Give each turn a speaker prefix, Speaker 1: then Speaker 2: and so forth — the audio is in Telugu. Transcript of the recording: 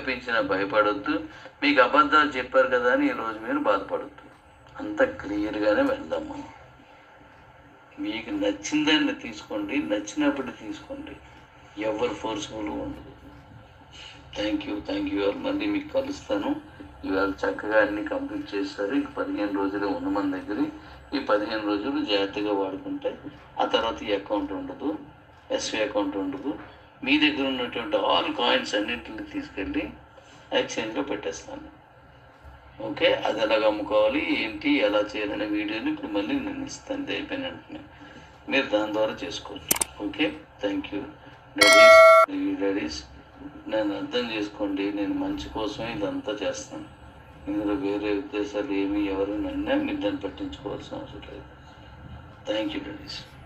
Speaker 1: చెప్పించినా భయపడొద్దు మీకు అబద్ధాలు చెప్పారు కదా అని ఈరోజు మీరు బాధపడద్దు అంత క్లియర్గానే వెళ్దాం మనం మీకు నచ్చిందాన్ని తీసుకోండి నచ్చినప్పుడు తీసుకోండి ఎవరు ఫోర్స్ఫుల్ ఉండదు థ్యాంక్ యూ థ్యాంక్ యూ మళ్ళీ మీకు కలుస్తాను ఇవాళ చక్కగా అన్ని కంప్లీట్ చేస్తారు ఇంక పదిహేను రోజులే ఉన్న మన దగ్గర ఈ పదిహేను రోజులు జాగ్రత్తగా వాడుకుంటే ఆ తర్వాత ఈ అకౌంట్ ఉండదు ఎస్వి అకౌంట్ ఉండదు మీ దగ్గర ఉన్నటువంటి ఆల్ కాయిన్స్ అన్నింటిని తీసుకెళ్ళి ఎక్స్చేంజ్లో పెట్టేస్తాను ఓకే అది ఎలాగ అమ్ముకోవాలి ఏంటి ఎలా చేయాలనే వీడియోని ఇప్పుడు మళ్ళీ నేను ఇస్తాను ఇది అయిపోయిన వెంటనే మీరు దాని ద్వారా చేసుకోవచ్చు okay thank you daddies daddies నేను అర్థం చేసుకోండి నేను మంచి కోసమే ఇదంతా చేస్తాను ఇందులో వేరే ఉద్దేశాలు ఏమి ఎవరు నన్నా మీరు దాన్ని పట్టించుకోవాల్సిన అవసరం లేదు థ్యాంక్ యూ డాడీస్